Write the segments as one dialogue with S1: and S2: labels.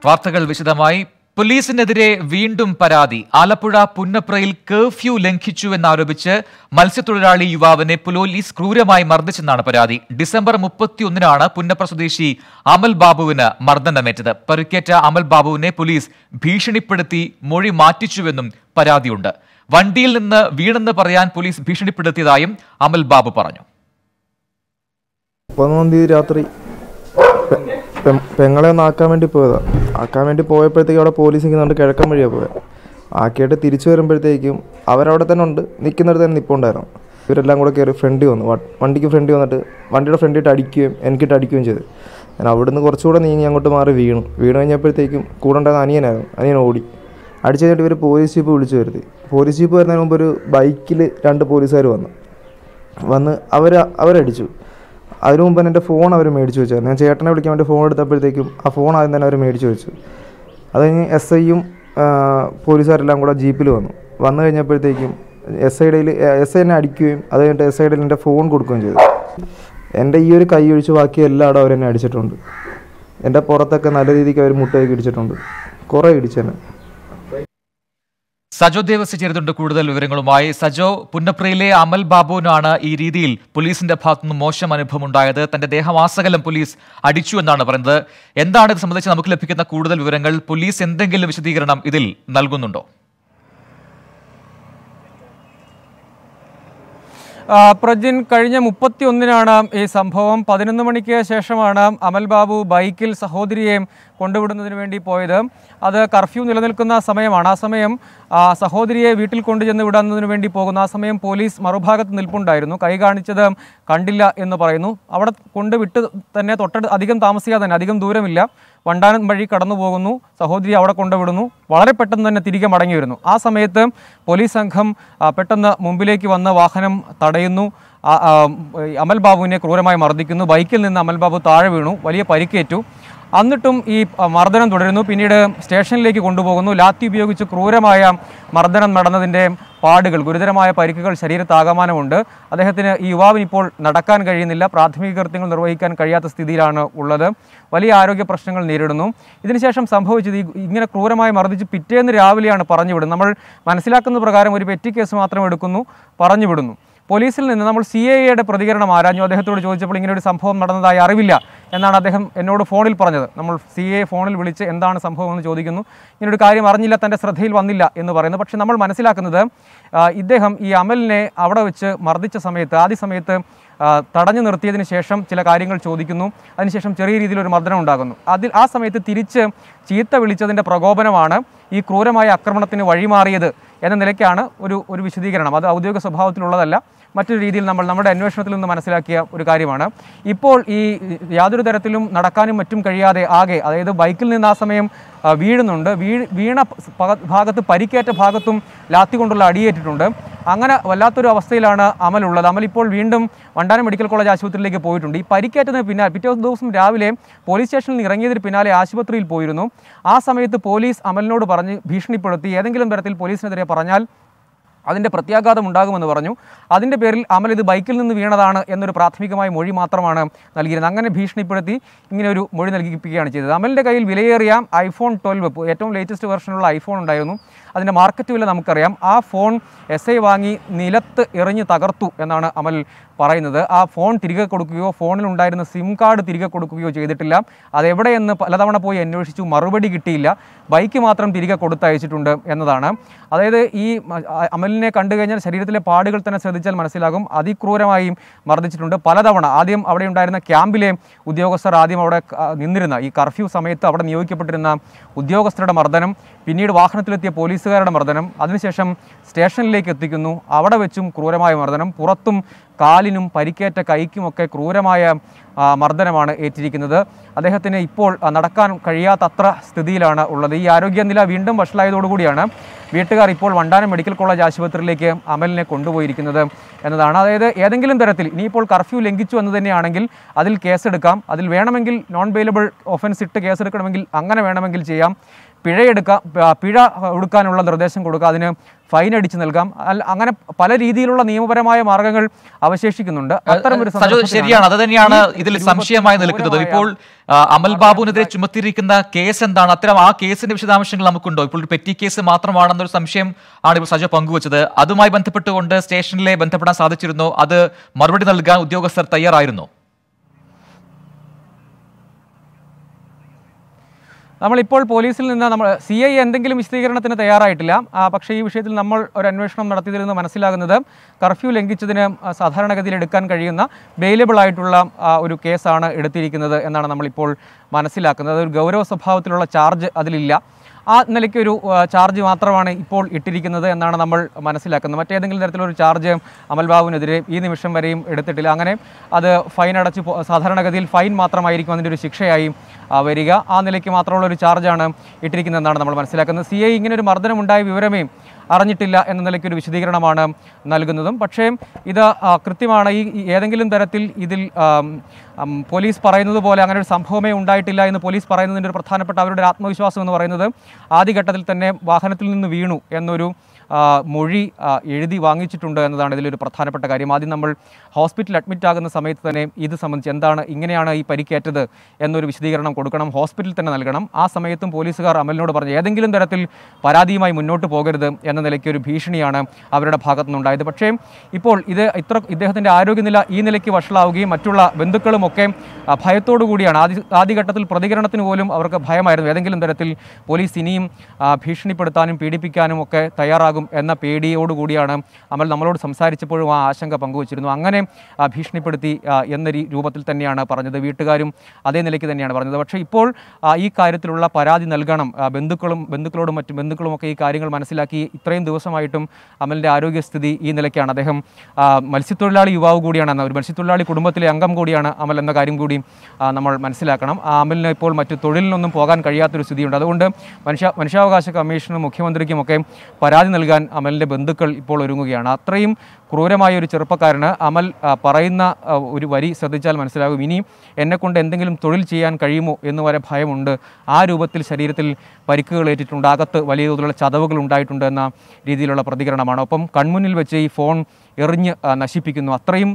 S1: വാർത്തകൾ വിശദമായി പോലീസിനെതിരെ വീണ്ടും പരാതി ആലപ്പുഴ പുന്നപ്രയിൽ കർഫ്യൂ ലംഘിച്ചുവെന്നാരോപിച്ച് മത്സ്യത്തൊഴിലാളി യുവാവിനെ പോലീസ് ക്രൂരമായി മർദ്ദിച്ചെന്നാണ് പരാതി ഡിസംബർ മുപ്പത്തിയൊന്നിനാണ് പുന്നപ്ര സ്വദേശി അമൽ ബാബുവിന് മർദ്ദനമേറ്റത് പരുക്കേറ്റ അമൽ ബാബുവിനെ പോലീസ് ഭീഷണിപ്പെടുത്തി മൊഴി മാറ്റിച്ചുവെന്നും പരാതിയുണ്ട് വണ്ടിയിൽ നിന്ന് വീണെന്ന് പറയാൻ പോലീസ് ഭീഷണിപ്പെടുത്തിയതായും അമൽ ബാബു പറഞ്ഞു
S2: പതിനൊന്നാം തീയതി രാത്രി പെ- പെ- പെങ്ങളെ ഒന്ന് ആക്കാൻ വേണ്ടി പോയതാ ആക്കാൻ വേണ്ടി പോയപ്പോഴത്തേക്കും അവിടെ പോലീസ് നിൽക്കുന്നുണ്ട് കിഴക്കൻ വഴിയാണ് പോയത് ആക്കിയിട്ട് തിരിച്ചു വരുമ്പോഴത്തേക്കും അവരവിടെ തന്നെ ഉണ്ട് നിൽക്കുന്നിടത്ത് തന്നെ നിൽപ്പുണ്ടായിരുന്നു ഇവരെല്ലാം കൂടെ കയറി ഫ്രണ്ടിൽ വന്നു വ- വണ്ടിക്ക് ഫ്രണ്ടിൽ വന്നിട്ട് വണ്ടിയുടെ ഫ്രണ്ടിട്ട് അടിക്കുകയും എനിക്കിട്ട് അടിക്കുകയും ചെയ്തു ഞാൻ അവിടുന്ന് കുറച്ചുകൂടെ നീങ്ങി അങ്ങോട്ട് മാറി വീണു വീണ് കഴിഞ്ഞപ്പോഴത്തേക്കും കൂടെ ഉണ്ടായിരുന്ന അനിയനായിരുന്നു അനിയൻ ഓടി അടിച്ചു കഴിഞ്ഞിട്ട് ഇവർ പോലീസ് ജീപ്പ് വിളിച്ചു വരുത്തി പോലീസ് ജീപ്പ് വരുന്നതിന് മുമ്പ് ഒരു ബൈക്കിൽ രണ്ട് പോലീസുകാർ വന്നു വന്ന് അവർ അവരടിച്ചു അതിനു മുമ്പ് തന്നെ എൻ്റെ ഫോൺ അവർ മേടിച്ചു വെച്ചായിരുന്നു ഞാൻ ചേട്ടനെ വിളിക്കാൻ വേണ്ടി ഫോൺ എടുത്തപ്പോഴത്തേക്കും ആ ഫോൺ ആദ്യം തന്നെ അവർ മേടിച്ചു വെച്ചു അത് കഴിഞ്ഞ് എസ് ഐയും പോലീസുകാരെല്ലാം കൂടെ ജീപ്പിൽ വന്നു വന്നു കഴിഞ്ഞപ്പോഴത്തേക്കും എസ് ഐയുടെ എസ് ഐ എന്നെ അടിക്കുകയും അത് കഴിഞ്ഞിട്ട് എസ് ഐയുടെ എൻ്റെ ഫോൺ കൊടുക്കുകയും ചെയ്തു എൻ്റെ ഈ ഒരു കൈ ഒഴിച്ച് ബാക്കി എല്ലായിടും അവരെന്നെ അടിച്ചിട്ടുണ്ട് എൻ്റെ പുറത്തൊക്കെ നല്ല രീതിക്ക് അവർ മുട്ടയൊക്കെ ഇടിച്ചിട്ടുണ്ട് കുറേ ഇടിച്ചെന്നെ
S1: സജോ ദേവസ് ചേരുന്നുണ്ട് കൂടുതൽ വിവരങ്ങളുമായി സജോ പുന്നപ്രയിലെ അമൽ ബാബുവിനാണ് ഈ രീതിയിൽ പോലീസിന്റെ ഭാഗത്തുനിന്ന് മോശം അനുഭവം ഉണ്ടായത് തന്റെ ദേഹമാസകലം പോലീസ് അടിച്ചു എന്നാണ് പറയുന്നത് എന്താണ് ഇത് സംബന്ധിച്ച് നമുക്ക് ലഭിക്കുന്ന കൂടുതൽ വിവരങ്ങൾ പോലീസ് എന്തെങ്കിലും വിശദീകരണം ഇതിൽ നൽകുന്നുണ്ടോ
S3: ആ, പ്രജിൻ കഴിഞ്ഞ മുപ്പത്തി ഒന്നിനാണ് ഈ സംഭവം പതിനൊന്ന് മണിക്ക് ശേഷമാണ് അമൽ ബാബു ബൈക്കിൽ സഹോദരിയെ കൊണ്ടുവിടുന്നതിന് വേണ്ടി പോയത് അത് കർഫ്യൂ നിലനിൽക്കുന്ന സമയമാണ് ആ സമയം ആ, സഹോദരിയെ വീട്ടിൽ കൊണ്ടുചെന്ന് വിടുന്നതിന് വേണ്ടി പോകുന്നു ആ സമയം പോലീസ് മറുഭാഗത്ത് നിൽപ്പുണ്ടായിരുന്നു കൈ കാണിച്ചത് കണ്ടില്ല എന്ന് പറയുന്നു അവിടെ കൊണ്ടുവിട്ട് തന്നെ തൊട്ടടുത്ത് അധികം താമസിക്കാതെ തന്നെ അധികം ദൂരമില്ല വണ്ടാനം വഴി കടന്നു പോകുന്നു സഹോദരി അവിടെ കൊണ്ടുവിടുന്നു വളരെ പെട്ടെന്ന് തന്നെ തിരികെ മടങ്ങി വരുന്നു ആ സമയത്ത് പോലീസ് സംഘം ആ, പെട്ടെന്ന് മുമ്പിലേക്ക് വന്ന് വാഹനം തടയുന്നു ആ, ആ, ഈ അമൽ ബാബുവിനെ ക്രൂരമായി മർദ്ദിക്കുന്നു ബൈക്കിൽ നിന്ന് അമൽ ബാബു താഴെ വീണു വലിയ പരിക്കേറ്റു എന്നിട്ടും ഈ ആ, മർദ്ദനം തുടരുന്നു പിന്നീട് സ്റ്റേഷനിലേക്ക് കൊണ്ടുപോകുന്നു ലാത്തി ഉപയോഗിച്ച് ക്രൂരമായ മർദ്ദനം നടന്നതിൻ്റെ പാടുകൾ ഗുരുതരമായ പരിക്കുകൾ ശരീരത്താകമാനമുണ്ട് അദ്ദേഹത്തിന് ഈ യുവാവിന് ഇപ്പോൾ നടക്കാൻ കഴിയുന്നില്ല പ്രാഥമിക കൃത്യങ്ങൾ നിർവഹിക്കാൻ കഴിയാത്ത സ്ഥിതിയിലാണ് ഉള്ളത് വലിയ ആരോഗ്യ പ്രശ്നങ്ങൾ നേരിടുന്നു ഇതിനുശേഷം സംഭവിച്ചത് ഈ ഇങ്ങനെ ക്രൂരമായി മർദ്ദിച്ച് പിറ്റേന്ന് രാവിലെയാണ് പറഞ്ഞു വിടുന്നത് നമ്മൾ മനസ്സിലാക്കുന്ന പ്രകാരം ഒരു പെറ്റി കേസ് മാത്രം എടുക്കുന്നു പറഞ്ഞു വിടുന്നു പോലീസിൽ നിന്ന് നമ്മൾ സി ഐ എയുടെ പ്രതികരണം ആരാഞ്ഞു അദ്ദേഹത്തോട് ചോദിച്ചപ്പോൾ ഇങ്ങനെ ഒരു സംഭവം നടന്നതായി അറിവില്ല എന്നാണ് അദ്ദേഹം എന്നോട് ഫോണിൽ പറഞ്ഞത് നമ്മൾ സി എ ഫോണിൽ വിളിച്ച് എന്താണ് സംഭവം എന്ന് ചോദിക്കുന്നു ഇങ്ങനൊരു കാര്യം അറിഞ്ഞില്ല തൻ്റെ ശ്രദ്ധയിൽ വന്നില്ല എന്ന് പറയുന്നു പക്ഷേ നമ്മൾ മനസ്സിലാക്കുന്നത് ആ, ഇദ്ദേഹം ഈ അമലിനെ അവിടെ വെച്ച് മർദ്ദിച്ച സമയത്ത് ആദ്യ സമയത്ത് ആ, തടഞ്ഞു നിർത്തിയതിന് ശേഷം ചില കാര്യങ്ങൾ ചോദിക്കുന്നു അതിനുശേഷം ചെറിയ രീതിയിൽ ഒരു മർദ്ദനം ഉണ്ടാകുന്നു അതിൽ ആ സമയത്ത് തിരിച്ച് ചീത്ത വിളിച്ചതിൻ്റെ പ്രകോപനമാണ് ഈ ക്രൂരമായ ആക്രമണത്തിന് വഴിമാറിയത് എന്ന നിലയ്ക്കാണ് ഒരു ഒരു വിശദീകരണം അത് ഔദ്യോഗിക സ്വഭാവത്തിലുള്ളതല്ല മറ്റൊരു രീതിയിൽ നമ്മൾ നമ്മുടെ അന്വേഷണത്തിൽ നിന്ന് മനസ്സിലാക്കിയ ഒരു കാര്യമാണ് ഇപ്പോൾ ഈ യാതൊരു തരത്തിലും നടക്കാനും മറ്റും കഴിയാതെ ആകെ അതായത് ബൈക്കിൽ നിന്ന് ആ സമയം ആ, വീഴുന്നുണ്ട് വീ വീണ പ- ഭാഗത്ത് പരിക്കേറ്റ ഭാഗത്തും ലാത്തി കൊണ്ടുള്ള അടിയേറ്റിട്ടുണ്ട് അങ്ങനെ വല്ലാത്തൊരു അവസ്ഥയിലാണ് അമൽ ഉള്ളത് അമൽ ഇപ്പോൾ വീണ്ടും വണ്ടാനം മെഡിക്കൽ കോളേജ് ആശുപത്രിയിലേക്ക് പോയിട്ടുണ്ട് ഈ പരിക്കേറ്റതിന് പിന്നാലെ പിറ്റേ ദിവസം രാവിലെ പോലീസ് സ്റ്റേഷനിൽ നിന്ന് ഇറങ്ങിയതിന് പിന്നാലെ ആശുപത്രിയിൽ പോയിരുന്നു ആ സമയത്ത് പോലീസ് അമലിനോട് പറഞ്ഞ് ഭീഷണിപ്പെടുത്തി ഏതെങ്കിലും തരത്തിൽ പോലീസിനെതിരെ പറഞ്ഞാൽ അതിൻ്റെ പ്രത്യാഘാതം ഉണ്ടാകുമെന്ന് പറഞ്ഞു അതിൻ്റെ പേരിൽ അമൽ ഇത് ബൈക്കിൽ നിന്ന് വീണതാണ് എന്നൊരു പ്രാഥമികമായ മൊഴി മാത്രമാണ് നൽകിയിരുന്നത് അങ്ങനെ ഭീഷണിപ്പെടുത്തി ഇങ്ങനെ ഒരു മൊഴി നൽകിപ്പിക്കുകയാണ് ചെയ്തത് അമലിൻ്റെ കയ്യിൽ വിലയേറിയ ഐഫോൺ ട്വൽവ് ഏറ്റവും ലേറ്റസ്റ്റ് വെർഷനുള്ള ഐഫോൺ ഉണ്ടായിരുന്നു അതിൻ്റെ മാർക്കറ്റ് വില നമുക്കറിയാം ആ ഫോൺ എസ് ഐ വാങ്ങി നിലത്ത് എറിഞ്ഞ് തകർത്തു എന്നാണ് അമൽ പറയുന്നത് ആ ഫോൺ തിരികെ കൊടുക്കുകയോ ഫോണിൽ ഉണ്ടായിരുന്ന സിം കാർഡ് തിരികെ കൊടുക്കുകയോ ചെയ്തിട്ടില്ല അതെവിടെയെന്ന് പലതവണ പോയി അന്വേഷിച്ചു മറുപടി കിട്ടിയില്ല ബൈക്ക് മാത്രം തിരികെ കൊടുത്തയച്ചിട്ടുണ്ട് എന്നതാണ് അതായത് ഈ മ- അ- അമലിനെ കണ്ടു കഴിഞ്ഞാൽ ശരീരത്തിലെ പാടുകൾ തന്നെ ശ്രദ്ധിച്ചാൽ മനസ്സിലാകും അതിക്രൂരമായി മർദ്ദിച്ചിട്ടുണ്ട് പലതവണ ആദ്യം അവിടെ ഉണ്ടായിരുന്ന ക്യാമ്പിലെ ഉദ്യോഗസ്ഥർ ആദ്യം അവിടെ ക- നിന്നിരുന്ന ഈ കർഫ്യൂ സമയത്ത് അവിടെ നിയോഗിക്കപ്പെട്ടിരുന്ന ഉദ്യോഗസ്ഥരുടെ മർദ്ദനം പിന്നീട് വാഹനത്തിലെത്തിയ പോലീസുകാരുടെ മർദ്ദനം അതിനുശേഷം സ്റ്റേഷനിലേക്ക് എത്തിക്കുന്നു അവിടെ വെച്ചും ക്രൂരമായ മർദ്ദനം പുറത്തും കാലിനും പരിക്കേറ്റ കൈക്കുമൊക്കെ ക്രൂരമായ ആ, മർദ്ദനമാണ് ഏറ്റിരിക്കുന്നത് അദ്ദേഹത്തിന് ഇപ്പോൾ ആ, നടക്കാൻ കഴിയാത്തത്ര സ്ഥിതിയിലാണ് ഉള്ളത് ഈ ആരോഗ്യനില വീണ്ടും വഷളായതോടുകൂടിയാണ് വീട്ടുകാർ ഇപ്പോൾ വണ്ടാനം മെഡിക്കൽ കോളേജ് ആശുപത്രിയിലേക്ക് അമലിനെ കൊണ്ടുപോയിരിക്കുന്നത് എന്നതാണ് അതായത് ഏതെങ്കിലും തരത്തിൽ ഇനിയിപ്പോൾ കർഫ്യൂ ലംഘിച്ചു എന്ന് തന്നെയാണെങ്കിൽ അതിൽ കേസെടുക്കാം അതിൽ വേണമെങ്കിൽ നോൺ ബെയിലബിൾ ഒഫൻസ് ഇട്ട് കേസെടുക്കണമെങ്കിൽ അങ്ങനെ വേണമെങ്കിൽ ചെയ്യാം പിഴയെടുക്കാം പ- പിഴ ഒടുക്കാനുള്ള നിർദ്ദേശം കൊടുക്കുക അതിന് ഫൈൻ അടിച്ചു നൽകാം അല്ല- അങ്ങനെ പല രീതിയിലുള്ള നിയമപരമായ മാർഗങ്ങൾ അവശേഷിക്കുന്നുണ്ട് അത്തരം ഒരു
S1: സജോ
S3: സന്ദർഭത്തിലാണ്
S1: ശരിയാണ് അത് തന്നെയാണ്
S3: ഈ
S1: ഇതിൽ
S3: രൂപത്തിൽ
S1: സംശയമായി നിൽക്കുന്നത്
S3: ക്രൂരമായ-
S1: ഇപ്പോൾ ആ, അമൽ ബാബുവിനെതിരെ ചുമത്തിയിരിക്കുന്ന കേസ് എന്താണ് അത്തരം ആ കേസിന്റെ വിശദാംശങ്ങൾ നമുക്കുണ്ടോ ഇപ്പോൾ ഒരു പെറ്റി കേസ് മാത്രമാണെന്നൊരു സംശയം ആണ് ഇപ്പോൾ സജോ പങ്കുവച്ചത് അതുമായി ബന്ധപ്പെട്ടുകൊണ്ട് സ്റ്റേഷനിലെ ബന്ധപ്പെടാൻ സാധിച്ചിരുന്നോ അത് മറുപടി നൽകാൻ ഉദ്യോഗസ്ഥർ തയ്യാറായിരുന്നോ
S3: നമ്മളിപ്പോൾ പോലീസിൽ നിന്ന് നമ്മൾ സി ഐ എന്തെങ്കിലും വിശദീകരണത്തിന് തയ്യാറായിട്ടില്ല ആ, പക്ഷേ ഈ വിഷയത്തിൽ നമ്മൾ ഒരു അന്വേഷണം നടത്തിയതിൽ നിന്ന് മനസ്സിലാകുന്നത് കർഫ്യൂ ലംഘിച്ചതിന് ആ, സാധാരണഗതിയിൽ എടുക്കാൻ കഴിയുന്ന ബെയിലബിൾ ആയിട്ടുള്ള ആ, ഒരു കേസാണ് എടുത്തിരിക്കുന്നത് എന്നാണ് നമ്മളിപ്പോൾ മനസ്സിലാക്കുന്നത് ഒരു ഗൗരവ സ്വഭാവത്തിലുള്ള ചാർജ് അതിലില്ല ആ നിലയ്ക്ക് ഒരു ആ, ചാർജ് മാത്രമാണ് ഇപ്പോൾ ഇട്ടിരിക്കുന്നത് എന്നാണ് നമ്മൾ മനസ്സിലാക്കുന്നത് മറ്റേതെങ്കിലും തരത്തിലൊരു ചാർജ് അമൽ ബാബുവിനെതിരെ ഈ നിമിഷം വരെയും എടുത്തിട്ടില്ല അങ്ങനെ അത് ഫൈൻ അടച്ച് പോ- സാധാരണഗതിയിൽ ഫൈൻ മാത്രമായിരിക്കും അതിൻ്റെ ഒരു ശിക്ഷയായി ആ, വരിക ആ നിലയ്ക്ക് മാത്രമുള്ള ഒരു ചാർജാണ് ഇട്ടിരിക്കുന്നതെന്നാണ് നമ്മൾ മനസ്സിലാക്കുന്നത് സി ഐ ഇങ്ങനെ ഒരു മർദ്ദനമുണ്ടായ വിവരമേ അറിഞ്ഞിട്ടില്ല എന്ന നിലയ്ക്ക് ഒരു വിശദീകരണമാണ് നൽകുന്നതും പക്ഷേ ഇത് ആ, കൃത്യമാണ് ഈ ഈ ഏതെങ്കിലും തരത്തിൽ ഇതിൽ ആം, ആം, പോലീസ് പറയുന്നത് പോലെ അങ്ങനെ ഒരു സംഭവമേ ഉണ്ടായിട്ടില്ല എന്ന് പോലീസ് പറയുന്നതിൻ്റെ ഒരു പ്രധാനപ്പെട്ട അവരുടെ ഒരു ആത്മവിശ്വാസം എന്ന് പറയുന്നത് ആദ്യഘട്ടത്തിൽ തന്നെ വാഹനത്തിൽ നിന്ന് വീണു എന്നൊരു ആ, മൊഴി ആ, എഴുതി വാങ്ങിച്ചിട്ടുണ്ട് എന്നതാണ് ഇതിലൊരു പ്രധാനപ്പെട്ട കാര്യം ആദ്യം നമ്മൾ ഹോസ്പിറ്റലിൽ അഡ്മിറ്റ് ആകുന്ന സമയത്ത് തന്നെ ഇത് സംബന്ധിച്ച് എന്താണ് ഇങ്ങനെയാണ് ഈ പരിക്കേറ്റത് എന്നൊരു വിശദീകരണം കൊടുക്കണം ഹോസ്പിറ്റലിൽ തന്നെ നൽകണം ആ സമയത്തും പോലീസുകാർ അമലിനോട് പറഞ്ഞു ഏതെങ്കിലും തരത്തിൽ പരാതിയുമായി മുന്നോട്ട് പോകരുത് എന്ന നിലയ്ക്ക് ഒരു ഭീഷണിയാണ് അവരുടെ ഭാഗത്തു നിന്നുണ്ടായത് പക്ഷേ ഇപ്പോൾ ഇത് ഇത്ര ഇദ്ദേഹത്തിൻ്റെ ആരോഗ്യനില ഈ നിലയ്ക്ക് വഷളാവുകയും മറ്റുള്ള ബന്ധുക്കളുമൊക്കെ ആ, ഭയത്തോടു കൂടിയാണ് ആദ്യ ആദ്യഘട്ടത്തിൽ പ്രതികരണത്തിന് പോലും അവർക്ക് ഭയമായിരുന്നു ഏതെങ്കിലും തരത്തിൽ പോലീസ് ഇനിയും ആ, ഭീഷണിപ്പെടുത്താനും പീഡിപ്പിക്കാനും ഒക്കെ തയ്യാറാകും എന്ന പേടിയോടുകൂടിയാണ് അമൽ നമ്മളോട് സംസാരിച്ചപ്പോഴും ആ ആശങ്ക പങ്കുവച്ചിരുന്നു അങ്ങനെ ആ, ഭീഷണിപ്പെടുത്തി ആ, എന്ന രീ- രൂപത്തിൽ തന്നെയാണ് പറഞ്ഞത് വീട്ടുകാരും അതേ നിലയ്ക്ക് തന്നെയാണ് പറഞ്ഞത് പക്ഷേ ഇപ്പോൾ ആ, ഈ കാര്യത്തിലുള്ള പരാതി നൽകണം ആ, ബന്ധുക്കളും ബന്ധുക്കളോടും മറ്റു ബന്ധുക്കളുമൊക്കെ ഈ കാര്യങ്ങൾ മനസ്സിലാക്കി ഇത്രയും ദിവസമായിട്ടും അമലിൻ്റെ ആരോഗ്യസ്ഥിതി ഈ നിലയ്ക്കാണ് അദ്ദേഹം ആ, മത്സ്യത്തൊഴിലാളി യുവാവ് കൂടിയാണ് എന്ന ഒരു മത്സ്യത്തൊഴിലാളി കുടുംബത്തിലെ അംഗം കൂടിയാണ് അമൽ എന്ന കാര്യം കൂടി ആ, നമ്മൾ മനസ്സിലാക്കണം ആ അമലിന് ഇപ്പോൾ മറ്റു തൊഴിലിനൊന്നും പോകാൻ കഴിയാത്തൊരു സ്ഥിതിയുണ്ട് അതുകൊണ്ട് മനുഷ്യ മനുഷ്യാവകാശ കമ്മീഷനും മുഖ്യമന്ത്രിക്കുമൊക്കെ പരാതി നൽകാൻ അമലിൻ്റെ ബന്ധുക്കൾ ഇപ്പോൾ ഒരുങ്ങുകയാണ് അത്രയും ക്രൂരമായ ഒരു ചെറുപ്പക്കാരന് അമൽ ആ, പറയുന്ന ആ, ഒരു വരി ശ്രദ്ധിച്ചാൽ മനസ്സിലാകും ഇനി എന്നെക്കൊണ്ട് എന്തെങ്കിലും തൊഴിൽ ചെയ്യാൻ കഴിയുമോ എന്ന് വരെ ഭയമുണ്ട് ആ രൂപത്തിൽ ശരീരത്തിൽ പരിക്കുകൾ ഏറ്റിട്ടുണ്ട് അകത്ത് വലിയ തോതിലുള്ള ചതവുകൾ ഉണ്ടായിട്ടുണ്ട് എന്ന രീതിയിലുള്ള പ്രതികരണമാണ് ഒപ്പം കൺമുന്നിൽ വെച്ച് ഈ ഫോൺ എറിഞ്ഞ് ആ, നശിപ്പിക്കുന്നു അത്രയും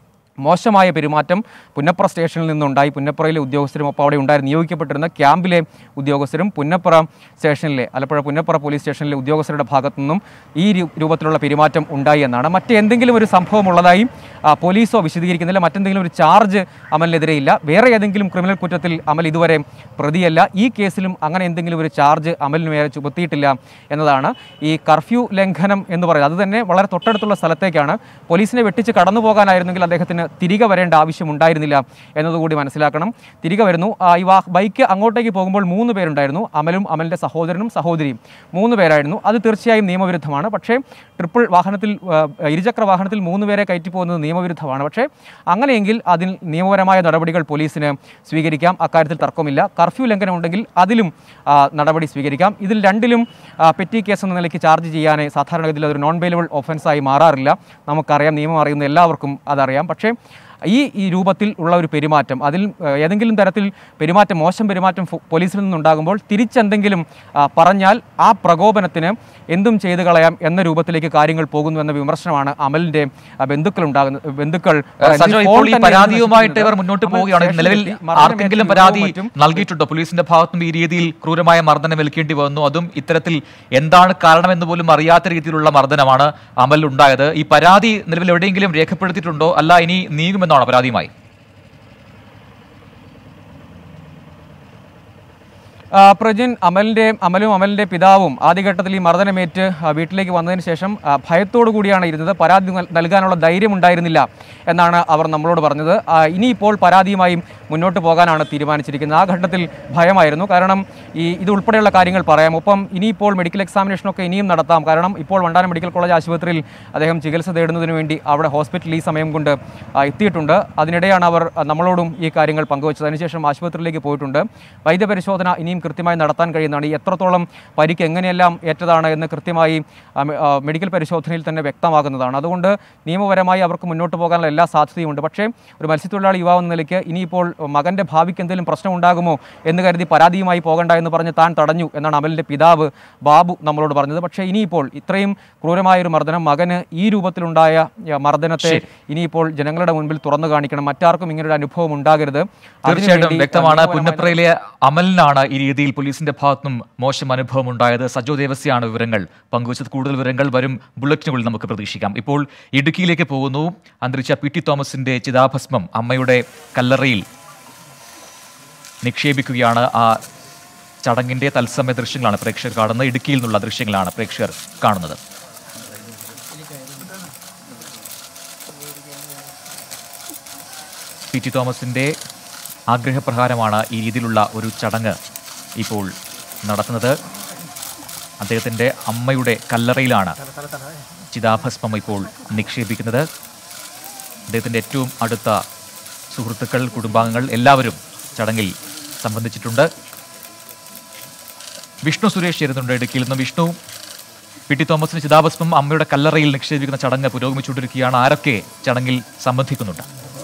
S3: മോശമായ പെരുമാറ്റം പുന്നപ്ര സ്റ്റേഷനിൽ നിന്നുണ്ടായി പുന്നപ്രയിലെ ഉദ്യോഗസ്ഥരും ഒപ്പം അവിടെ ഉണ്ടായി നിയോഗിക്കപ്പെട്ടിരുന്ന ക്യാമ്പിലെ ഉദ്യോഗസ്ഥരും പുന്നപ്ര സ്റ്റേഷനിലെ ആലപ്പുഴ പുന്നപ്ര പോലീസ് സ്റ്റേഷനിലെ ഉദ്യോഗസ്ഥരുടെ ഭാഗത്തു നിന്നും ഈ രു- രൂപത്തിലുള്ള പെരുമാറ്റം ഉണ്ടായി എന്നാണ് മറ്റെന്തെങ്കിലും ഒരു സംഭവം ഉള്ളതായി ആ, പോലീസോ വിശദീകരിക്കുന്നില്ല മറ്റെന്തെങ്കിലും ഒരു ചാർജ് അമലിനെതിരെ ഇല്ല വേറെ ഏതെങ്കിലും ക്രിമിനൽ കുറ്റത്തിൽ അമൽ ഇതുവരെ പ്രതിയല്ല ഈ കേസിലും അങ്ങനെ എന്തെങ്കിലും ഒരു ചാർജ് അമലിന് മേലെ ചുമത്തിയിട്ടില്ല എന്നതാണ് ഈ കർഫ്യൂ ലംഘനം എന്ന് പറയുന്നത് അത് തന്നെ വളരെ തൊട്ടടുത്തുള്ള സ്ഥലത്തേക്കാണ് പോലീസിനെ വെട്ടിച്ച് കടന്നു പോകാനായിരുന്നെങ്കിൽ അദ്ദേഹത്തിന് തിരികെ വരേണ്ട ആവശ്യമുണ്ടായിരുന്നില്ല എന്നതുകൂടി മനസ്സിലാക്കണം തിരികെ വരുന്നു ആ, ഈ വാ ബൈക്ക് അങ്ങോട്ടേക്ക് പോകുമ്പോൾ മൂന്ന് പേരുണ്ടായിരുന്നു അമലും അമലിൻ്റെ സഹോദരനും സഹോദരിയും മൂന്ന് പേരായിരുന്നു അത് തീർച്ചയായും നിയമവിരുദ്ധമാണ് പക്ഷേ ട്രിപ്പിൾ വാഹനത്തിൽ ആ, ഇരുചക്ര വാഹനത്തിൽ മൂന്ന് പേരെ കയറ്റി പോകുന്നത് നിയമവിരുദ്ധമാണ് പക്ഷേ അങ്ങനെയെങ്കിൽ അതിൽ നിയമപരമായ നടപടികൾ പോലീസിന് സ്വീകരിക്കാം അക്കാര്യത്തിൽ തർക്കമില്ല കർഫ്യൂ ലംഘനം ഉണ്ടെങ്കിൽ അതിലും ആ, നടപടി സ്വീകരിക്കാം ഇതിൽ രണ്ടിലും ആ, പെറ്റി കേസ് എന്ന നിലയ്ക്ക് ചാർജ് ചെയ്യാൻ സാധാരണഗതിയിൽ അതൊരു നോൺ ബെയിലബിൾ ഒഫൻസായി മാറാറില്ല നമുക്കറിയാം നിയമം അറിയുന്ന എല്ലാവർക്കും അതറിയാം പക്ഷേ ഈ ഈ രൂപത്തിൽ ഉള്ള ഒരു പെരുമാറ്റം അതിൽ ആ, ഏതെങ്കിലും തരത്തിൽ പെരുമാറ്റം മോശം പെരുമാറ്റം ഫോ- പോലീസിൽ നിന്നുണ്ടാകുമ്പോൾ തിരിച്ചെന്തെങ്കിലും ആ, പറഞ്ഞാൽ ആ പ്രകോപനത്തിന് എന്തും ചെയ്തു കളയാം എന്ന രൂപത്തിലേക്ക് കാര്യങ്ങൾ പോകുന്നു എന്ന വിമർശനമാണ് അമലിന്റെ ആ, ബന്ധുക്കൾ ഉണ്ടാകുന്നത് ബന്ധുക്കൾ ആ,
S1: സജോ
S3: ഫോൺ
S1: ഇപ്പോൾ ഈ
S3: തന്നെ
S1: പരാതിയുമായിട്ട് ഇവർ
S3: നശിപ്പിക്കുന്നത്.
S1: മുന്നോട്ട്
S3: അമൽ
S1: പോവുകയാണ് നിലവിൽ
S3: സ്റ്റേഷനിലെത്തി മർദ്ദനം
S1: ആർക്കെങ്കിലും
S3: ഏറ്റ
S1: പരാതി
S3: വിവരവും മറ്റും
S1: നൽകിയിട്ടുണ്ടോ പോലീസിന്റെ ഭാഗത്തും ഈ രീതിയിൽ ക്രൂരമായ മർദ്ദനം ഏൽക്കേണ്ടി വന്നു അതും ഇത്തരത്തിൽ എന്താണ് കാരണമെന്ന് പോലും അറിയാത്ത രീതിയിലുള്ള മർദ്ദനമാണ് അമൽ ഉണ്ടായത് ഈ പരാതി നിലവിൽ എവിടെയെങ്കിലും രേഖപ്പെടുത്തിയിട്ടുണ്ടോ അല്ല ഇനി നീങ്ങുമെന്നാണോ പരാതിയുമായി
S3: ആ, പ്രജിൻ അമലിൻ്റെ അമലും അമലിൻ്റെ പിതാവും ആദ്യഘട്ടത്തിൽ ഈ മർദ്ദനമേറ്റ് ആ, വീട്ടിലേക്ക് വന്നതിന് ശേഷം ആ, ഭയത്തോടു കൂടിയാണ് ഇരുന്നത് പരാതി നൽ- നൽകാനുള്ള ധൈര്യം ഉണ്ടായിരുന്നില്ല എന്നാണ് അവർ നമ്മളോട് പറഞ്ഞത് ആ, ഇനിയിപ്പോൾ പരാതിയുമായും മുന്നോട്ട് പോകാനാണ് തീരുമാനിച്ചിരിക്കുന്നത് ആ ഘട്ടത്തിൽ ഭയമായിരുന്നു കാരണം ഈ ഇത് ഉൾപ്പെടെയുള്ള കാര്യങ്ങൾ പറയാം ഒപ്പം ഇനിയിപ്പോൾ മെഡിക്കൽ എക്സാമിനേഷനൊക്കെ ഇനിയും നടത്താം കാരണം ഇപ്പോൾ വണ്ടാനം മെഡിക്കൽ കോളേജ് ആശുപത്രിയിൽ അദ്ദേഹം ചികിത്സ തേടുന്നതിന് വേണ്ടി അവിടെ ഹോസ്പിറ്റലിൽ ഈ സമയം കൊണ്ട് ആ, എത്തിയിട്ടുണ്ട് അതിനിടെയാണ് അവർ ആ, നമ്മളോടും ഈ കാര്യങ്ങൾ പങ്കുവച്ചത് അതിനുശേഷം ആശുപത്രിയിലേക്ക് പോയിട്ടുണ്ട് വൈദ്യപരിശോധന ഇനിയും ഇനിയും കൃത്യമായി നടത്താൻ കഴിയുന്നതാണ് ഈ എത്രത്തോളം പരിക്ക് എങ്ങനെയെല്ലാം ഏറ്റതാണ് എന്ന് കൃത്യമായി ആ, മെ- ആ, മെഡിക്കൽ പരിശോധനയിൽ തന്നെ വ്യക്തമാകുന്നതാണ് അതുകൊണ്ട് നിയമപരമായി അവർക്ക് മുന്നോട്ട് പോകാനുള്ള എല്ലാ സാധ്യതയുമുണ്ട് പക്ഷേ ഒരു മത്സ്യത്തൊഴിലാളി യുവാവ് എന്ന നിലയ്ക്ക് ഇനിയിപ്പോൾ മകൻ്റെ ഭാവിക്ക് എന്തെങ്കിലും പ്രശ്നം ഉണ്ടാകുമോ എന്ന് കരുതി പരാതിയുമായി പോകണ്ട എന്ന് പറഞ്ഞ് താൻ തടഞ്ഞു എന്നാണ് അമലിൻ്റെ പിതാവ് ബാബു നമ്മളോട് പറഞ്ഞത് പക്ഷേ ഇനിയിപ്പോൾ ഇത്രയും ക്രൂരമായൊരു മർദ്ദനം മകന് ഈ രൂപത്തിലുണ്ടായ ആ, മർദ്ദനത്തെ ഇനിയിപ്പോൾ ജനങ്ങളുടെ മുൻപിൽ തുറന്നു കാണിക്കണം മറ്റാർക്കും ഇങ്ങനൊരു അനുഭവം ഉണ്ടാകരുത്
S1: തീർച്ചയായിട്ടും
S3: അതിനുവേണ്ടി
S1: വ്യക്തമാണ്
S3: നിയമപരമായ
S1: പുന്നപ്രയിലെ അമലിനാണ് ഈ രീതിയിൽ പോലീസിന്റെ ഭാഗത്തുനിന്നും മോശം അനുഭവം ഉണ്ടായത് സജോ ദേവസ്യാണ് വിവരങ്ങൾ പങ്കുവച്ചത് കൂടുതൽ വിവരങ്ങൾ വരും ബുള്ളറ്റിനുകളിൽ നമുക്ക് പ്രതീക്ഷിക്കാം ഇപ്പോൾ ഇടുക്കിയിലേക്ക് പോകുന്നു അന്തരിച്ച പി ടി തോമസിന്റെ ചിതാഭസ്മം അമ്മയുടെ കല്ലറയിൽ നിക്ഷേപിക്കുകയാണ് ആ ചടങ്ങിന്റെ തത്സമയ ദൃശ്യങ്ങളാണ് പ്രേക്ഷകർ കാണുന്നത് ഇടുക്കിയിൽ നിന്നുള്ള ദൃശ്യങ്ങളാണ് പ്രേക്ഷകർ കാണുന്നത് പി ടി തോമസിന്റെ ആഗ്രഹപ്രകാരമാണ് ഈ രീതിയിലുള്ള ഒരു ചടങ്ങ് ഇപ്പോൾ നടത്തുന്നത് അദ്ദേഹത്തിൻ്റെ അമ്മയുടെ കല്ലറയിലാണ് ചിതാഭസ്മം ഇപ്പോൾ നിക്ഷേപിക്കുന്നത് അദ്ദേഹത്തിൻ്റെ ഏറ്റവും അടുത്ത സുഹൃത്തുക്കൾ കുടുംബാംഗങ്ങൾ എല്ലാവരും ചടങ്ങിൽ സംബന്ധിച്ചിട്ടുണ്ട് വിഷ്ണു സുരേഷ് ചേരുന്നുണ്ട് ഇടുക്കിയിൽ നിന്ന് വിഷ്ണു പി ടി തോമസിന് ചിതാഭസ്മം അമ്മയുടെ കല്ലറയിൽ നിക്ഷേപിക്കുന്ന ചടങ്ങ് പുരോഗമിച്ചുകൊണ്ടിരിക്കുകയാണ് ആരൊക്കെ ചടങ്ങിൽ സംബന്ധിക്കുന്നുണ്ട്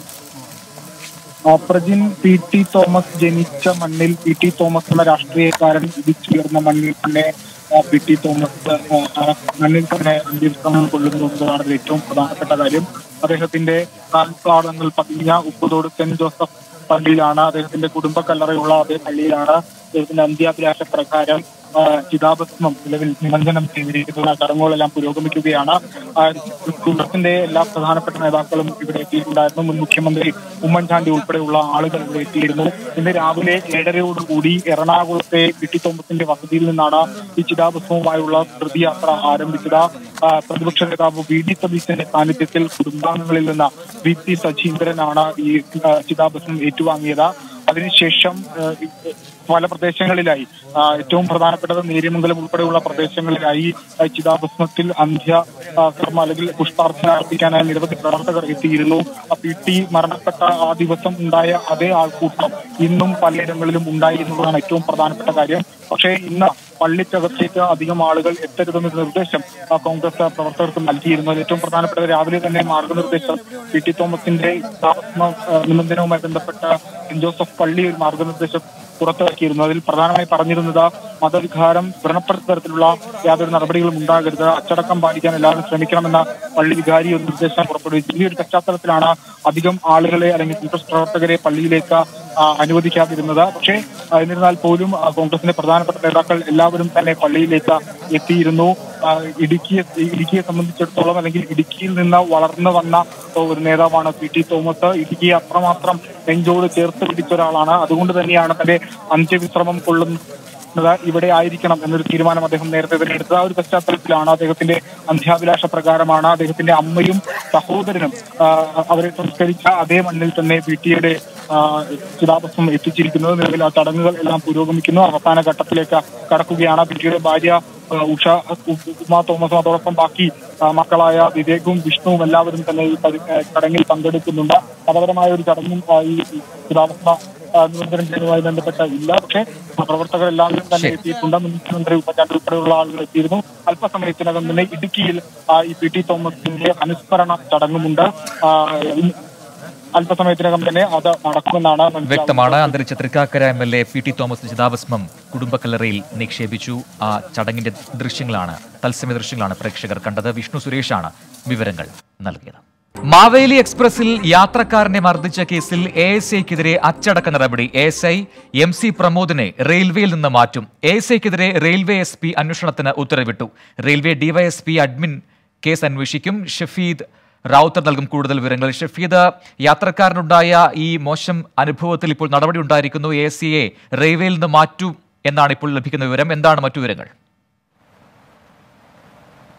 S4: ആ, പ്രജിൻ പി ടി തോമസ് ജനിച്ച മണ്ണിൽ പി ടി തോമസ് എന്ന രാഷ്ട്രീയക്കാരൻ ഉദിച്ചുയർന്ന മണ്ണിൽ തന്നെ ആ, പി ടി തോമസ് ആ, ആ മണ്ണിൽ തന്നെ അന്ത്യവിശ്രമം കൊള്ളുന്നു എന്നതാണ് ഇതിൽ ഏറ്റവും പ്രധാനപ്പെട്ട കാര്യം അദ്ദേഹത്തിന്റെ കാൽപ്പാടങ്ങൾ പതിഞ്ഞ ഉപ്പുതോട് സെന്റ് ജോസഫ് പള്ളിയിലാണ് അദ്ദേഹത്തിന്റെ കുടുംബ കല്ലറയുള്ള അതേ പള്ളിയിലാണ് അദ്ദേഹത്തിന്റെ അന്ത്യാഭിലാഷ പ്രകാരം ആ, ചിതാഭസ്മം നിലവിൽ നിമഞ്ജനം ചെയ്തിരിക്കുന്ന ചടങ്ങുകളെല്ലാം പുരോഗമിക്കുകയാണ് ആ, കുടുംബത്തിന്റെ എല്ലാ പ്രധാനപ്പെട്ട നേതാക്കളും ഇവിടെ എത്തിയിട്ടുണ്ടായിരുന്നു മുൻ മുഖ്യമന്ത്രി ഉമ്മൻചാണ്ടി ഉൾപ്പെടെയുള്ള ആളുകൾ ഇവിടെ എത്തിയിരുന്നു ഇന്ന് രാവിലെ ഏഴരയോടുകൂടി എറണാകുളത്തെ പി ടി തോമസിന്റെ വസതിയിൽ നിന്നാണ് ഈ ചിതാഭസ്മവുമായുള്ള ധൃതിയാത്ര ആരംഭിച്ചത് ആ, പ്രതിപക്ഷ നേതാവ് വി ഡി സതീശന്റെ സാന്നിധ്യത്തിൽ കുടുംബാംഗങ്ങളിൽ നിന്ന് വി പി സജീന്ദ്രനാണ് ഈ ആ, ചിതാഭസ്മം ഏറ്റുവാങ്ങിയത് അതിനുശേഷം ആ, ഈ, പല പ്രദേശങ്ങളിലായി ആ, ഏറ്റവും പ്രധാനപ്പെട്ടത് നേര്യമംഗലം ഉൾപ്പെടെയുള്ള പ്രദേശങ്ങളിലായി ആ, ചിതാഭസ്മത്തിൽ അന്ത്യ ആ, കർമ്മ അല്ലെങ്കിൽ പുഷ്പാർച്ചന അർപ്പിക്കാനായി നിരവധി പ്രവർത്തകർ എത്തിയിരുന്നു ആ, പി ടി മരണപ്പെട്ട ആ ദിവസം ഉണ്ടായ അതേ ആൾക്കൂട്ടം ഇന്നും പലയിടങ്ങളിലും ഉണ്ടായിരുന്നതാണ് ഏറ്റവും പ്രധാനപ്പെട്ട കാര്യം പക്ഷേ ഇന്ന് പള്ളിക്കകത്തേക്ക് അധികം ആളുകൾ എത്തരുതെന്നൊരു നിർദ്ദേശം ആ, കോൺഗ്രസ് പ്രവർത്തകർക്ക് നൽകിയിരുന്നു അതിൽ ഏറ്റവും പ്രധാനപ്പെട്ടത് രാവിലെ തന്നെ മാർഗനിർദ്ദേശം പി ടി തോമസിന്റെ സ്ഥാപന നിബന്ധനവുമായി ബന്ധപ്പെട്ട സെന്റ് ജോസഫ് പള്ളി ഒരു മാർഗനിർദ്ദേശം പുറത്തിറക്കിയിരുന്നു അതിൽ പ്രധാനമായി പറഞ്ഞിരുന്നത് മതവികാരം വ്രണപ്പെടുത്ത തരത്തിലുള്ള യാതൊരു നടപടികളും ഉണ്ടാകരുത് അച്ചടക്കം പാലിക്കാൻ എല്ലാവരും ശ്രമിക്കണമെന്ന പള്ളി വികാരി ഒരു നിർദ്ദേശം പുറപ്പെടുവിച്ചു ഈ ഒരു പശ്ചാത്തലത്തിലാണ് അധികം ആളുകളെ അല്ലെങ്കിൽ കോൺഗ്രസ് പ്രവർത്തകരെ പള്ളിയിലേക്ക് ആ, അനുവദിക്കാതിരുന്നത് പക്ഷേ ആ, എന്നിരുന്നാൽ പോലും ആ, കോൺഗ്രസിന്റെ പ്രധാനപ്പെട്ട നേതാക്കൾ എല്ലാവരും തന്നെ പള്ളിയിലേക്ക് എത്തിയിരുന്നു ആ, ഇടുക്കിയെ ഇടുക്കിയെ സംബന്ധിച്ചിടത്തോളം അല്ലെങ്കിൽ ഇടുക്കിയിൽ നിന്ന് വളർന്നു വന്ന ഒരു നേതാവാണ് പി ടി തോമസ് ഇടുക്കിയെ അത്രമാത്രം നെഞ്ചോട് ചേർത്ത് പിടിച്ച ഒരാളാണ് അതുകൊണ്ട് തന്നെയാണ് തന്റെ അന്ത്യവിശ്രമം കൊള്ളുന്നത് ഇവിടെ ആയിരിക്കണം എന്നൊരു തീരുമാനം അദ്ദേഹം നേരത്തെ തന്നെ എടുത്തത് ആ ഒരു പശ്ചാത്തലത്തിലാണ് അദ്ദേഹത്തിന്റെ അന്ത്യാഭിലാഷ പ്രകാരമാണ് അദ്ദേഹത്തിന്റെ അമ്മയും സഹോദരനും ആ, അവരെ സംസ്കരിച്ച അതേ മണ്ണിൽ തന്നെ പി ടിയുടെ ചിതാഭസ്മം എത്തിച്ചിരിക്കുന്നത് നിലവിൽ ആ ചടങ്ങുകൾ എല്ലാം പുരോഗമിക്കുന്നു അവസാന ഘട്ടത്തിലേക്ക് കടക്കുകയാണ് പി ടിയുടെ ഭാര്യ ആ, ഉഷ ഉ- ഉമ തോമസും അതോടൊപ്പം ബാക്കി ആ, മക്കളായ വിവേകും വിഷ്ണുവും എല്ലാവരും തന്നെ ഈ പരി- ആ, ചടങ്ങിൽ പങ്കെടുക്കുന്നുണ്ട് മതപരമായ ഒരു ചടങ്ങും ആ, ഈ ചിതാഭസ്മ ആ, നിബന്ധനം ചെയ്യുന്നതുമായി ബന്ധപ്പെട്ട ഇല്ല പക്ഷേ പ്രവർത്തകർ എല്ലാവരും തന്നെ എത്തിയിട്ടുണ്ട് മുൻ മുഖ്യമന്ത്രി ഉമ്മൻചാണ്ടി ഉൾപ്പെടെയുള്ള ആളുകൾ എത്തിയിരുന്നു അല്പസമയത്തിനകം തന്നെ ഇടുക്കിയിൽ ആ, ഈ പി ടി തോമസിന്റെ അനുസ്മരണ ചടങ്ങുമുണ്ട് ആ, ഇന്ന് അല്പസമയത്തിനകം തന്നെ അത് നടക്കുമെന്നാണ് മനസ്സിലാവുന്നത്.
S1: വ്യക്തമാണ് അന്തരിച്ച Thrikkakara M L A P T Thomas ചിതാഭസ്മം കുടുംബക്കല്ലറയിൽ നിക്ഷേപിച്ചു ആ ചടങ്ങിന്റെ ദൃശ്യങ്ങളാണ് തത്സമയ ദൃശ്യങ്ങളാണ് പ്രേക്ഷകർ കണ്ടത് വിഷ്ണു സുരേഷാണ് വിവരങ്ങൾ നൽകിയത് മാവേലി എക്സ്പ്രസിൽ യാത്രക്കാരനെ മർദ്ദിച്ച കേസിൽ എ എസ് ഐക്കെതിരെ അച്ചടക്ക നടപടി A S I M C പ്രമോദിനെ റെയിൽവേയിൽ നിന്ന് മാറ്റും എ എസ് ഐക്കെതിരെ റെയിൽവേ എസ് പി അന്വേഷണത്തിന് ഉത്തരവിട്ടു റെയിൽവേ ഡിവൈഎസ്പി അഡ്മിൻ കേസ് അന്വേഷിക്കും ഷഫീദ് റാവുത്തർ നൽകും കൂടുതൽ വിവരങ്ങൾ ഷഫീദ് യാത്രക്കാരനുണ്ടായ ഈ മോശം അനുഭവത്തിൽ ഇപ്പോൾ നടപടി ഉണ്ടായിരിക്കുന്നു എ സിയെ റെയിൽവേയിൽ നിന്ന് മാറ്റൂ എന്നാണ് ഇപ്പോൾ ലഭിക്കുന്ന വിവരം എന്താണ് മറ്റു വിവരങ്ങൾ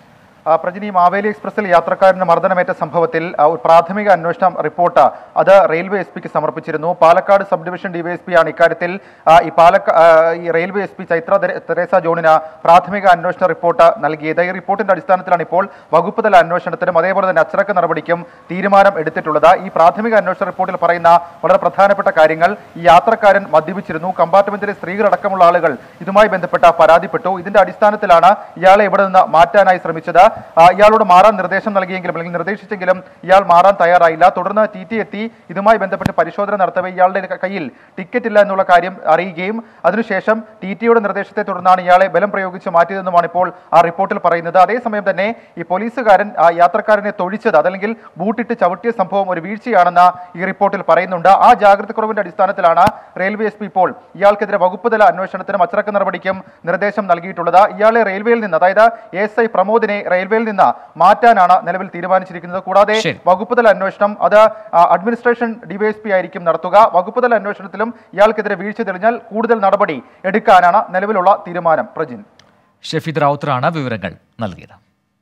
S5: ആ, പ്രജിനി മാവേലി എക്സ്പ്രസിൽ യാത്രക്കാരന് മർദ്ദനമേറ്റ സംഭവത്തിൽ ആ, ഒരു പ്രാഥമിക അന്വേഷണ റിപ്പോർട്ട് അത് റെയിൽവേ എസ് പിക്ക് സമർപ്പിച്ചിരുന്നു പാലക്കാട് സബ് ഡിവിഷൻ ഡിവൈഎസ്പി ആണ് ഇക്കാര്യത്തിൽ ആ, ഈ പാലക്കാ ആ, ഈ റെയിൽവേ എസ് പി ചൈത്ര തെര- തെരേസ ജോണിന് പ്രാഥമിക അന്വേഷണ റിപ്പോർട്ട് നൽകിയത് ഈ റിപ്പോർട്ടിന്റെ അടിസ്ഥാനത്തിലാണ് ഇപ്പോൾ വകുപ്പ് തല അന്വേഷണത്തിനും അതേപോലെ തന്നെ അച്ചടക്ക നടപടിക്കും തീരുമാനം എടുത്തിട്ടുള്ളത് ഈ പ്രാഥമിക അന്വേഷണ റിപ്പോർട്ടിൽ പറയുന്ന വളരെ പ്രധാനപ്പെട്ട കാര്യങ്ങൾ ഈ യാത്രക്കാരൻ മദ്യപിച്ചിരുന്നു കമ്പാർട്ട്മെന്റിലെ സ്ത്രീകളടക്കമുള്ള ആളുകൾ ഇതുമായി ബന്ധപ്പെട്ട പരാതിപ്പെട്ടു ഇതിന്റെ അടിസ്ഥാനത്തിലാണ് ഇയാളെ ഇവിടെ നിന്ന് മാറ്റാനായി ശ്രമിച്ചത് ആ, ഇയാളോട് മാറാൻ നിർദ്ദേശം നൽകിയെങ്കിലും അല്ലെങ്കിൽ നിർദ്ദേശിച്ചെങ്കിലും ഇയാൾ മാറാൻ തയ്യാറായില്ല തുടർന്ന് ടി ടി എത്തി ഇതുമായി ബന്ധപ്പെട്ട് പരിശോധന നടത്തവേ ഇയാളുടെ ക- കയ്യിൽ ടിക്കറ്റ് ഇല്ല എന്നുള്ള കാര്യം അറിയുകയും അതിനുശേഷം ടി ടിയുടെ നിർദ്ദേശത്തെ തുടർന്നാണ് ഇയാളെ ബലം പ്രയോഗിച്ച് മാറ്റിയതെന്നുമാണ് ഇപ്പോൾ ആ റിപ്പോർട്ടിൽ പറയുന്നത് അതേസമയം തന്നെ ഈ പോലീസുകാരൻ ആ യാത്രക്കാരനെ തൊഴിച്ചത് അതല്ലെങ്കിൽ ബൂട്ടിട്ട് ചവിട്ടിയ സംഭവം ഒരു വീഴ്ചയാണെന്ന് ഈ റിപ്പോർട്ടിൽ പറയുന്നുണ്ട് ആ ജാഗ്രതക്കുറവിന്റെ അടിസ്ഥാനത്തിലാണ് റെയിൽവേ എസ് പി ഇപ്പോൾ ഇയാൾക്കെതിരെ വകുപ്പ് തല അന്വേഷണത്തിനും അച്ചടക്ക നടപടിക്കും നിർദ്ദേശം നൽകിയിട്ടുള്ളത് ഇയാളെ റെയിൽവേയിൽ നിന്ന് അതായത് എസ് ഐ പ്രമോദിനെ റെയിൽവേയിൽ നിന്ന് മാറ്റാനാണ് നിലവിൽ തീരുമാനിച്ചിരിക്കുന്നത് കൂടാതെ
S1: ശരി.
S5: വകുപ്പ് തല അന്വേഷണം അത് ആ, അഡ്മിനിസ്ട്രേഷൻ ഡിവൈഎസ്പി ആയിരിക്കും നടത്തുക വകുപ്പ് തല അന്വേഷണത്തിലും ഇയാൾക്കെതിരെ വീഴ്ച തെളിഞ്ഞാൽ കൂടുതൽ നടപടി എടുക്കാനാണ് നിലവിലുള്ള തീരുമാനം പ്രജിൻ
S1: ഷെഫീദ് റാവുത്തറാണ് വിവരങ്ങൾ നൽകിയത്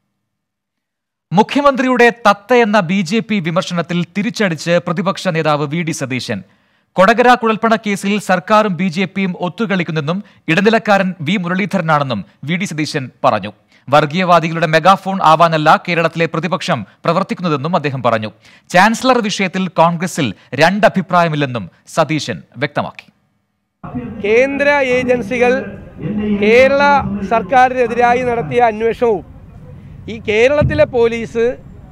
S1: മുഖ്യമന്ത്രിയുടെ തത്ത എന്ന ബി ജെ പി വിമർശനത്തിൽ തിരിച്ചടിച്ച് പ്രതിപക്ഷ നേതാവ് വി ഡി സതീശൻ കൊടകര കുഴൽപ്പണ കേസിൽ സർക്കാരും ബി ജെ പിയും ഒത്തുകളിക്കുന്നെന്നും ഇടനിലക്കാരൻ വി മുരളീധരനാണെന്നും വി ഡി സതീശൻ പറഞ്ഞു വർഗീയവാദികളുടെ മെഗാഫോൺ ആവാനല്ല കേരളത്തിലെ പ്രതിപക്ഷം പ്രവർത്തിക്കുന്നതെന്നും അദ്ദേഹം പറഞ്ഞു ചാൻസലർ വിഷയത്തിൽ കോൺഗ്രസിൽ രണ്ടഭിപ്രായമില്ലെന്നും സതീശൻ വ്യക്തമാക്കി
S6: കേന്ദ്ര ഏജൻസികൾ കേരള സർക്കാരിനെതിരായി നടത്തിയ അന്വേഷണവും ഈ കേരളത്തിലെ പോലീസ്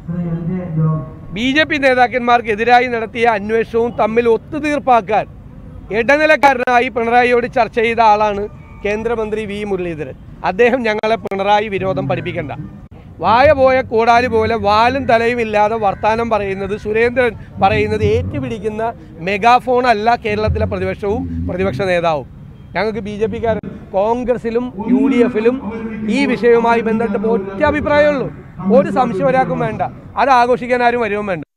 S6: ബി ജെ പി നേതാക്കന്മാർക്കെതിരായി നടത്തിയ അന്വേഷണവും തമ്മിൽ ഒത്തുതീർപ്പാക്കാൻ ഇടനിലക്കാരനായി പിണറായിയോട് ചർച്ച ചെയ്ത ആളാണ് കേന്ദ്രമന്ത്രി വി മുരളീധരൻ അദ്ദേഹം ഞങ്ങളെ പിണറായി വിരോധം പഠിപ്പിക്കണ്ട വായ പോയ കൂടാലി പോലെ വാലും തലയും ഇല്ലാതെ വർത്താനം പറയുന്നത് സുരേന്ദ്രൻ പറയുന്നത് ഏറ്റുപിടിക്കുന്ന മെഗാഫോൺ അല്ല കേരളത്തിലെ പ്രതിപക്ഷവും പ്രതിപക്ഷ നേതാവും ഞങ്ങൾക്ക് ബി ജെ പിക്കാരൻ കോൺഗ്രസിലും യു ഡി എഫിലും ഈ വിഷയവുമായി ബന്ധപ്പെട്ട് ഒറ്റ അഭിപ്രായമുള്ളൂ ഒരു സംശയം ഒരാൾക്കും വേണ്ട അത് ആഘോഷിക്കാൻ ആരും വരുവും വേണ്ട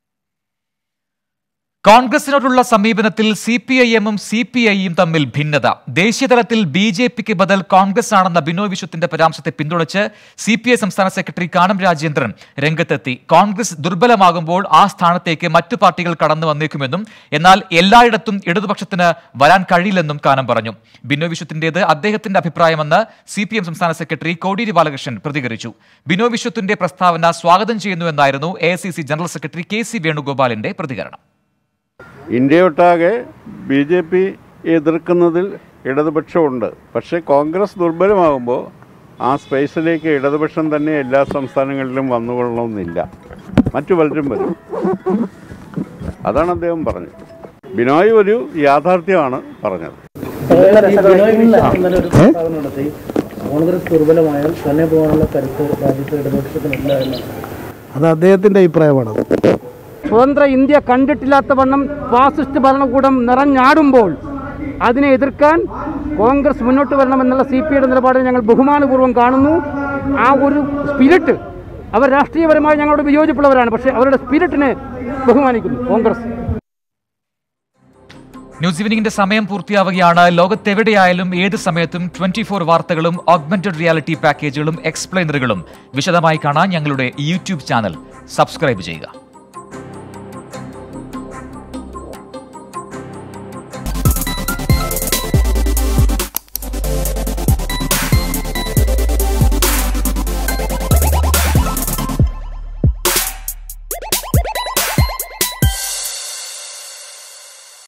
S1: കോൺഗ്രസിനോടുള്ള സമീപനത്തിൽ സി പി ഐ എമ്മും സി പി ഐയും തമ്മിൽ ഭിന്നത ദേശീയതലത്തിൽ ബി ജെ പിക്ക് ബദൽ കോൺഗ്രസ് ആണെന്ന ബിനോയ് വിശ്വത്തിന്റെ പരാമർശത്തെ പിന്തുണച്ച് സി പി ഐ സംസ്ഥാന സെക്രട്ടറി കാനം രാജേന്ദ്രൻ രംഗത്തെത്തി കോൺഗ്രസ് ദുർബലമാകുമ്പോൾ ആ സ്ഥാനത്തേക്ക് മറ്റു പാർട്ടികൾ കടന്നു വന്നേക്കുമെന്നും എന്നാൽ എല്ലായിടത്തും ഇടതുപക്ഷത്തിന് വരാൻ കഴിയില്ലെന്നും കാനം പറഞ്ഞു ബിനോയ് വിശ്വത്തിന്റേത് അദ്ദേഹത്തിന്റെ അഭിപ്രായമെന്ന് സി പി എം സംസ്ഥാന സെക്രട്ടറി കോടിയേരി ബാലകൃഷ്ണൻ പ്രതികരിച്ചു ബിനോയ് വിശ്വത്തിന്റെ പ്രസ്താവന സ്വാഗതം ചെയ്യുന്നുവെന്നായിരുന്നു A general secretary K C വേണുഗോപാലിന്റെ പ്രതികരണം
S7: ഇന്ത്യയൊട്ടാകെ ബി ജെ പി എതിർക്കുന്നതിൽ ഇടതുപക്ഷമുണ്ട് പക്ഷേ കോൺഗ്രസ് ദുർബലമാകുമ്പോൾ ആ സ്പേസിലേക്ക് ഇടതുപക്ഷം തന്നെ എല്ലാ സംസ്ഥാനങ്ങളിലും വന്നുകൊള്ളണമെന്നില്ല മറ്റു പലരും വരും അതാണ് അദ്ദേഹം പറഞ്ഞത് ബിനോയ് ഒരു യാഥാർത്ഥ്യമാണ് പറഞ്ഞത്
S8: കോൺഗ്രസ് ദുർബലമായാൽ തന്നെ പോകാനുള്ള കരുത്ത് രാജ്യത്തെ ഇടതുപക്ഷത്തിനില്ല എന്നാണ്
S9: അത് അദ്ദേഹത്തിൻ്റെ അഭിപ്രായമാണ്
S8: സ്വതന്ത്ര ഇന്ത്യ കണ്ടിട്ടില്ലാത്ത വണ്ണം ഫാസിസ്റ്റ് ഭരണകൂടം നിറഞ്ഞാടുമ്പോൾ അതിനെ എതിർക്കാൻ കോൺഗ്രസ് മുന്നോട്ട് വരണമെന്നുള്ള സി പി ഐയുടെ നിലപാടിനെ ഞങ്ങൾ ബഹുമാനപൂർവ്വം കാണുന്നു ആ ഒരു സ്പിരിറ്റ് അവർ രാഷ്ട്രീയപരമായി ഞങ്ങളോട് വിയോജിപ്പുള്ളവരാണ് പക്ഷേ അവരുടെ സ്പിരിറ്റിനെ ബഹുമാനിക്കുന്നു കോൺഗ്രസ്
S1: ന്യൂസ് ഈവനിങ്ങിന്റെ സമയം പൂർത്തിയാവുകയാണ് ലോകത്തെവിടെയായാലും ഏത് സമയത്തും ട്വന്റി ഫോർ വാർത്തകളും ഓഗ്മെന്റഡ് റിയാലിറ്റി പാക്കേജുകളും എക്സ്പ്ലെയിനറുകളും വിശദമായി കാണാൻ ഞങ്ങളുടെ യൂട്യൂബ് ചാനൽ സബ്സ്ക്രൈബ് ചെയ്യുക